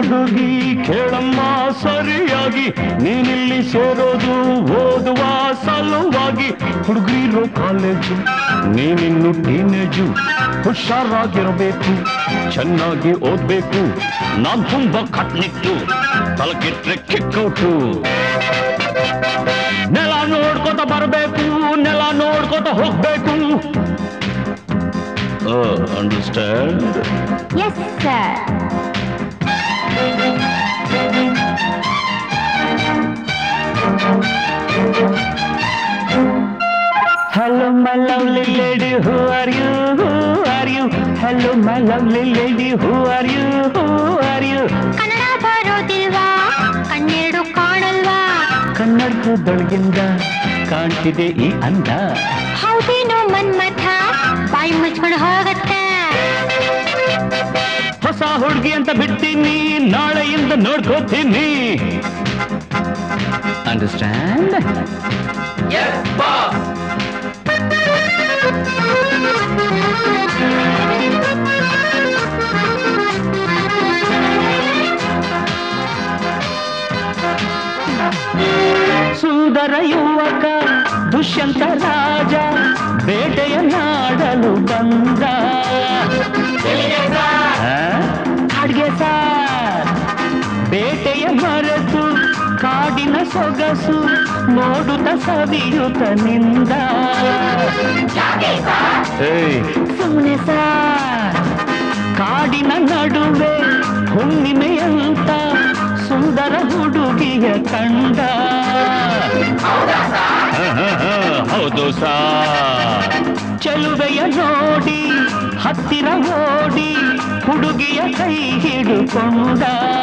ಹುಡುಗಿ ಕೇಳಮ್ಮ ಸರಿಯಾಗಿ ನೀನಿಲ್ಲಿ ಸೇರೋದು ಓದುವ ಸಲುವಾಗಿ ಹುಡುಗಿರೋ ಕಾಲೇಜು ನೀನಿನ್ನು ಟೀನೇಜು ಹುಷಾರಾಗಿರಬೇಕು ಚೆನ್ನಾಗಿ ಓದ್ಬೇಕು ನಾನ್ ತುಂಬಾ ಕಟ್ನಿಟ್ಟು ತಲಕಿಟ್ರೆ ಕಿಕ್ಕೌಟು ನೆಲ ನೋಡ್ಕೊತ ಬರಬೇಕು ನೆಲ ನೋಡ್ಕೊತ ಹೋಗ್ಬೇಕು understand yes sir Hello, my lovely lady, who are you? Who are you? Hello, my lovely lady, who are you? Who are you? Kannada ಬರೋದಿಲ್ವಾ ಕಣ್ಣೆರಡು ಕಾಣಲ್ವಾ ಕನ್ನಡದೊಳಗಿಂದ ಕಾಣ್ತಿದೆ ಈ ಅಂದ ಹೌದೇನೋ ಮನ್ಮಥ ಬಾಯಿ ಮುಚ್ಕೊಂಡು ಹೋಗತ್ತೆ ಹೊಸ ಹುಡುಗಿ ಅಂತ ಬಿಡ್ತೀನಿ ನಾಳೆಯಿಂದ ನೋಡ್ಕೋತೀನಿ ಅಂಡರ್ಸ್ಟ್ಯಾಂಡ್ ಸುಂದರ ಯುವಕ ದುಷ್ಯಂತ ರಾಜ ಬೇಟೆಯ ನಾಡಲು ಬಂದ ಅಡ್ಗೆ ಸಾರ್ ಬೇಟೆಯ ಮರೆತು ಕಾಡಿನ ಸೊಗಸು ನೋಡುತ್ತ ಸವಿಯುತ್ತ ನಿಂದ ಏಯ್, ಸುಮ್ನೆ ಸಾರ್ ಕಾಡಿನ ನಡುವೆ ಹುಣ್ಣಿಮೆಯಂತ ಸುಂದರ ಹುಡುಗಿಯ ಕಂಡ ಹೌದು ಸಾ ಚೆಲುವೆಯ ನೋಡಿ ಹತ್ತಿರ ಓಡಿ ಹುಡುಗಿಯ ಕೈ ಹಿಡುಕೊಂಡ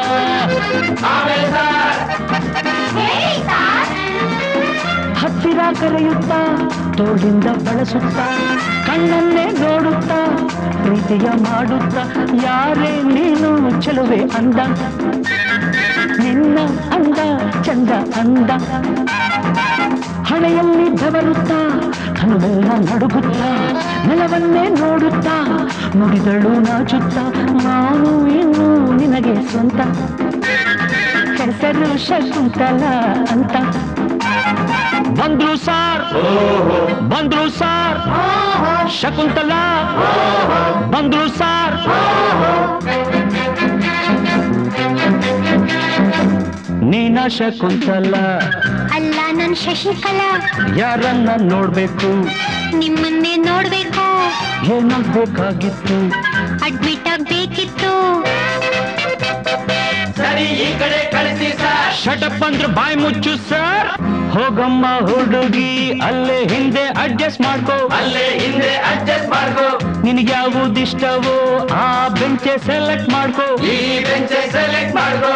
ಹತ್ತಿರ ಕರೆಯುತ್ತಾ ತೋಳಿಂದ ಬಳಸುತ್ತ ಕಣ್ಣನ್ನೇ ನೋಡುತ್ತಾ ಪ್ರೀತಿಯ ಮಾಡುತ್ತಾ ಯಾರೇ ನೀನು ಚೆಲುವೆ ಅಂದ ನಿನ್ನ ಅಂದ ಚಂದ ಅಂದ ಹಣೆಯಲ್ಲಿ ಬೆವರುತ್ತಾ ಹನುಮೆಲ್ಲ ನಡುಗುತ್ತಾ ನೆಲವನ್ನೇ ನೋಡುತ್ತಾ ನುಡಿದಳು ನಾಚುತ್ತಾ ನಾನು ಇನ್ನು ನಿನಗೆ ಸ್ವಂತ ಹೆಸರು ಶಕುಂತಲ ಅಂತ ಬಂದ್ರು ಸಾರ್ ಬಂದ್ರು ಸಾರ್ ಶಕುಂತಲ ಬಂದ್ರು ಸಾರ್ ನೀನ ಶಕುಂತಲ ಅಲ್ಲ ನನ್ ಶಶಿಕಲಾ ಯಾರನ್ನ ನೋಡ್ಬೇಕು ನಿಮ್ಮನ್ನೇ ನೋಡ್ಬೇಕು ಏನಾಗ್ಬೇಕಾಗಿತ್ತು ಅಡ್ಮಿಟ್ ಆಗ್ಬೇಕಿತ್ತು ಶಟಪ್ ಅಂದ್ರೆ ಬಾಯಿ ಮುಚ್ಚು ಸರ್ ಹೋಗಮ್ಮ ಹುಡುಗಿ ಅಲ್ಲೇ ಹಿಂದೆ ಅಡ್ಜಸ್ಟ್ ಮಾಡ್ಕೋ ಅಲ್ಲೇ ಹಿಂದೆ ಅಡ್ಜಸ್ಟ್ ಮಾಡ್ಕೋ ನಿನಗೆ ಯಾವುದಿಷ್ಟವೋ ಆ ಬೆಂಚೆ ಸೆಲೆಕ್ಟ್ ಮಾಡ್ಕೋ ಈ ಬೆಂಚ್ ಸೆಲೆಕ್ಟ್ ಮಾಡ್ಕೋ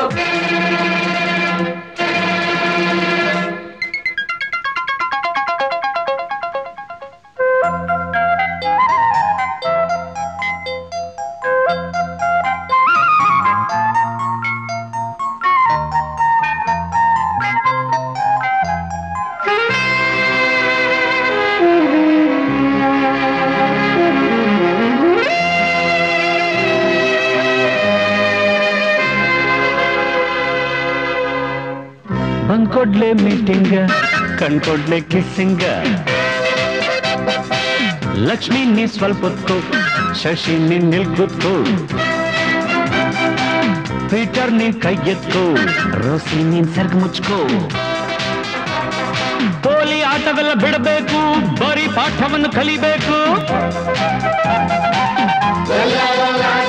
ಬಂದ್ಕೊಡ್ಲೆ ಮೀಟಿಂಗ್ ಕಣ್ಕೊಡ್ಲೆ ಕಿಸ್ಸಿಂಗ ಲಕ್ಷ್ಮಿ ನೀ ಸ್ವಲ್ಪ ಹೊತ್ಕೋ ಶಶಿ ನೀನ್ ನಿಲ್ ಕೂತ್ಕೋ ಪೀಟರ್ ನೀನ್ ಕೈ ಎತ್ಕೋ ರೋಸಿ ನೀನ್ ಸರ್ಗ್ ಮುಚ್ಕೋ ಪೋಲಿ ಆಟವೆಲ್ಲ ಬಿಡಬೇಕು ಬರೀ ಪಾಠವನ್ನು ಕಲಿಬೇಕು ಲಾ ಲಾ ಲಾ